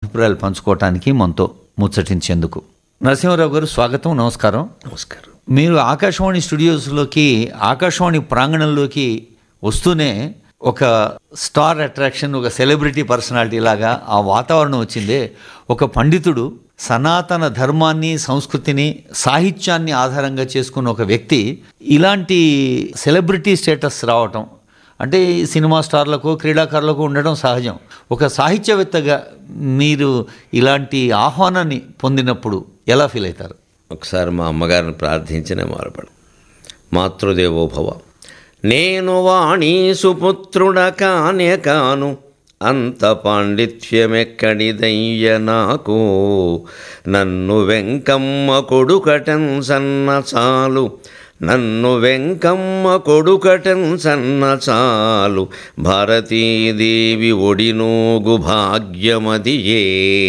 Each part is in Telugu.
అభిప్రాయాలు పంచుకోవటానికి మనతో ముచ్చటించేందుకు నరసింహారావు గారు స్వాగతం నమస్కారం నమస్కారం మీరు ఆకాశవాణి స్టూడియోస్లోకి ఆకాశవాణి ప్రాంగణంలోకి వస్తూనే ఒక స్టార్ అట్రాక్షన్ ఒక సెలబ్రిటీ పర్సనాలిటీ లాగా ఆ వాతావరణం వచ్చిందే ఒక పండితుడు సనాతన ధర్మాన్ని సంస్కృతిని సాహిత్యాన్ని ఆధారంగా చేసుకున్న ఒక వ్యక్తి ఇలాంటి సెలబ్రిటీ స్టేటస్ రావటం అంటే ఈ సినిమా స్టార్లకు క్రీడాకారులకు ఉండడం సహజం ఒక సాహిత్యవేత్తగా మీరు ఇలాంటి ఆహ్వానాన్ని పొందినప్పుడు ఎలా ఫీల్ అవుతారు ఒకసారి మా అమ్మగారిని ప్రార్థించనే మొదలుపడు మాతృదేవో భవ నేను వాణి సుపుత్రుడ కానే కాను అంత పాండిత్యమెక్కడిదయ్య నాకు నన్ను వెంకమ్మ కొడుకటం సన్న చాలు నన్ను వెంకమ్మ కొడుకటం సన్న చాలు భారతీదేవి ఒడినోగు భాగ్యమదియే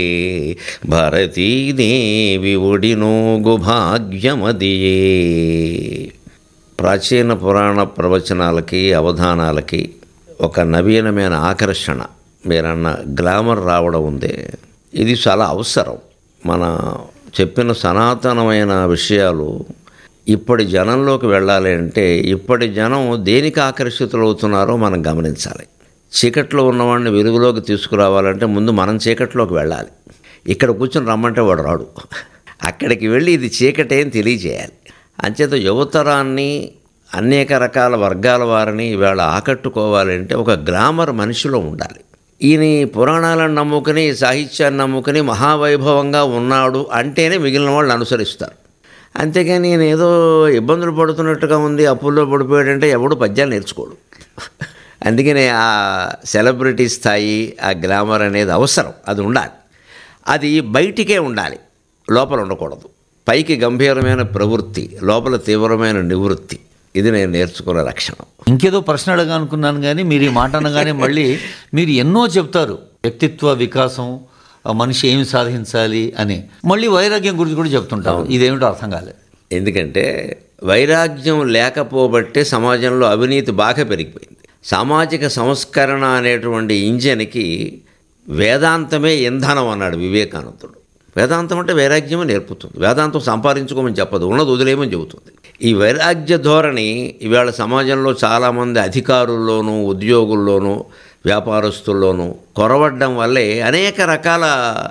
భారతీదేవి ఒడినోగు భాగ్యమదియే ప్రాచీన పురాణ ప్రవచనాలకి అవధానాలకి ఒక నవీనమైన ఆకర్షణ మీరన్న గ్లామర్ రావడం ఉందే ఇది చాలా అవసరం మన చెప్పిన సనాతనమైన విషయాలు ఇప్పటి జనంలోకి వెళ్ళాలి అంటే ఇప్పటి జనం దేనికి ఆకర్షితులవుతున్నారో మనం గమనించాలి చీకట్లో ఉన్నవాడిని వెలుగులోకి తీసుకురావాలంటే ముందు మనం చీకట్లోకి వెళ్ళాలి ఇక్కడ కూర్చొని రమ్మంటే వాడు రాడు అక్కడికి వెళ్ళి ఇది చీకటే అని తెలియజేయాలి అంచేత యువతరాన్ని అనేక రకాల వర్గాల వారిని ఇవాళ ఆకట్టుకోవాలంటే ఒక గ్లామర్ మనిషిలో ఉండాలి ఈయన ఈ పురాణాలను నమ్ముకుని ఈ సాహిత్యాన్ని నమ్ముకుని మహావైభవంగా ఉన్నాడు అంటేనే మిగిలిన వాళ్ళు అనుసరిస్తారు అంతేగాని నేను ఏదో ఇబ్బందులు పడుతున్నట్టుగా ఉంది అప్పుల్లో పడిపోయాడంటే ఎవడు పద్యాలు నేర్చుకోడు అందుకనే ఆ సెలబ్రిటీ స్థాయి ఆ గ్లామర్ అనేది అవసరం అది ఉండాలి అది బయటికే ఉండాలి లోపల ఉండకూడదు పైకి గంభీరమైన ప్రవృత్తి లోపల తీవ్రమైన నివృత్తి ఇది నేను నేర్చుకున్న లక్షణం ఇంకేదో ప్రశ్న అడగా అనుకున్నాను కానీ మీరు ఈ మాట అనగానే మళ్ళీ మీరు ఎన్నో చెప్తారు వ్యక్తిత్వ వికాసం ఆ మనిషి ఏమి సాధించాలి అని మళ్ళీ వైరాగ్యం గురించి కూడా చెప్తుంటారు ఇదేమిటో అర్థం కాలేదు ఎందుకంటే వైరాగ్యం లేకపోబట్టే సమాజంలో అవినీతి బాగా పెరిగిపోయింది సామాజిక సంస్కరణ అనేటువంటి ఇంజన్కి వేదాంతమే ఇంధనం అన్నాడు వివేకానందుడు వేదాంతం అంటే వైరాగ్యమే నేర్పుతుంది వేదాంతం సంపాదించుకోమని చెప్పదు ఉన్నది వదిలేయమని చెబుతుంది ఈ వైరాగ్య ధోరణి ఇవాళ సమాజంలో చాలామంది అధికారుల్లోనూ ఉద్యోగుల్లోనూ వ్యాపారస్తుల్లోనూ కొరవడ్డం వల్లే అనేక రకాల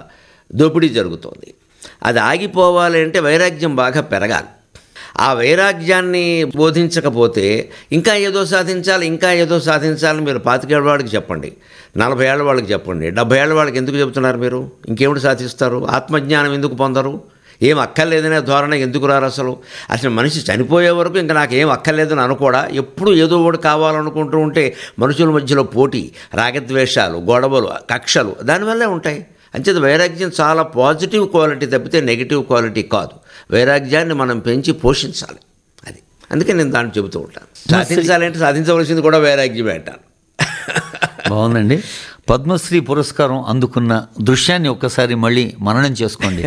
దోపిడీ జరుగుతోంది అది ఆగిపోవాలి అంటే వైరాగ్యం బాగా పెరగాలి ఆ వైరాగ్యాన్ని బోధించకపోతే ఇంకా ఏదో సాధించాలి ఇంకా ఏదో సాధించాలని మీరు పాతికేళ్ళ వాళ్ళకి చెప్పండి నలభై ఏళ్ళ వాళ్ళకి చెప్పండి డెబ్బై ఏళ్ళ వాళ్ళకి ఎందుకు చెబుతున్నారు మీరు ఇంకేమిటి సాధిస్తారు ఆత్మజ్ఞానం ఎందుకు పొందరు ఏం అక్కర్లేదనే ధోరణ ఎందుకు రారు అసలు అసలు మనిషి చనిపోయే వరకు ఇంకా నాకు ఏం అక్కర్లేదని అనుకోడా ఎప్పుడు ఏదో ఒకటి కావాలనుకుంటూ ఉంటే మనుషుల మధ్యలో పోటీ రాగద్వేషాలు గొడవలు కక్షలు దానివల్లే ఉంటాయి అంచేత వైరాగ్యం చాలా పాజిటివ్ క్వాలిటీ తప్పితే నెగిటివ్ క్వాలిటీ కాదు వైరాగ్యాన్ని మనం పెంచి పోషించాలి అది అందుకే నేను దాన్ని చెబుతూ ఉంటాను సాధించాలంటే సాధించవలసింది కూడా వైరాగ్యమే అంటాను బాగుందండి పద్మశ్రీ పురస్కారం అందుకున్న దృశ్యాన్ని ఒక్కసారి మళ్ళీ మననం చేసుకోండి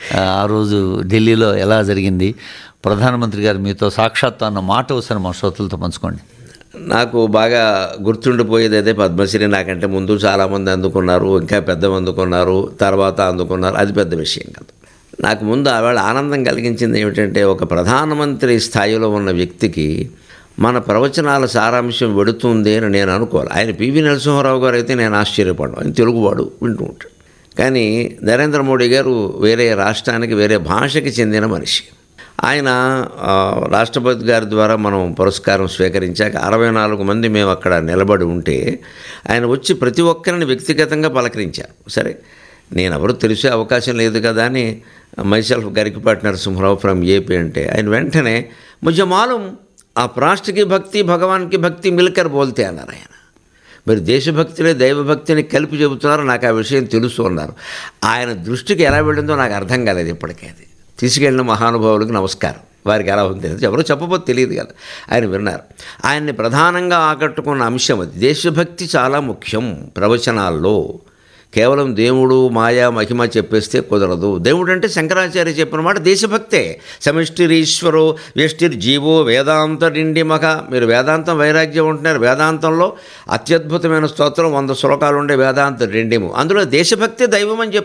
ఆ రోజు ఢిల్లీలో ఎలా జరిగింది ప్రధానమంత్రి గారు మీతో సాక్షాత్తు అన్న మాట ఒకసారి మా శ్రోతలతో పంచుకోండి నాకు బాగా గుర్తుండిపోయేది అదే పద్మశ్రీ నాకంటే ముందు చాలామంది అందుకున్నారు ఇంకా పెద్ద అందుకున్నారు తర్వాత అందుకున్నారు అది పెద్ద విషయం కాదు నాకు ముందు ఆవేళ ఆనందం కలిగించింది ఏమిటంటే ఒక ప్రధానమంత్రి స్థాయిలో ఉన్న వ్యక్తికి మన ప్రవచనాల సారాంశం వెడుతుంది అని నేను అనుకోవాలి ఆయన పివి నరసింహారావు గారు అయితే నేను ఆశ్చర్యపడ్డాను ఆయన తెలుగువాడు వింటూ ఉంటాడు కానీ నరేంద్ర మోడీ గారు వేరే రాష్ట్రానికి వేరే భాషకి చెందిన మనిషి ఆయన ఆ, రాష్ట్రపతి గారి ద్వారా మనం పురస్కారం స్వీకరించాక అరవై నాలుగు మంది మేము అక్కడ నిలబడి ఉంటే ఆయన వచ్చి ప్రతి ఒక్కరిని వ్యక్తిగతంగా పలకరించారు సరే నేను ఎవరు తెలిసే అవకాశం లేదు కదా అని myself Garikipati Narasimharao from AP అంటే ఆయన వెంటనే ముझे మాలూం आप राष्ट्र की भक्ति भगवान की भक्ति मिलकर बोलते అన్నారు ఆయన మీరు దేశభక్తిని దైవభక్తిని కలిపి చెబుతున్నారు నాకు ఆ విషయం తెలుసు అన్నారు ఆయన దృష్టికి ఎలా వెళ్ళిందో నాకు అర్థం కాలేదు ఇప్పటికే అది తీసుకెళ్ళిన మహానుభావులకు నమస్కారం వారికి ఎలా ఉంది తెలియదు ఎవరో చెప్పబోతే తెలియదు కదా ఆయన విన్నారు ఆయన్ని ప్రధానంగా ఆకట్టుకున్న అంశం అది దేశభక్తి చాలా ముఖ్యం ప్రవచనాల్లో కేవలం దేవుడు మాయా మహిమ చెప్పేస్తే కుదరదు దేవుడు అంటే శంకరాచార్య చెప్పిన మాట దేశభక్తే సమిష్టిరీశ్వరో వ్యష్టిర్ జీవో వేదాంత డిండిమక మీరు వేదాంతం వైరాగ్యం ఉంటున్నారు వేదాంతంలో అత్యద్భుతమైన స్తోత్రం వంద శ్లోకాలు ఉండే వేదాంత డిండిము అందులో దేశభక్తి దైవం అని చెప్పారు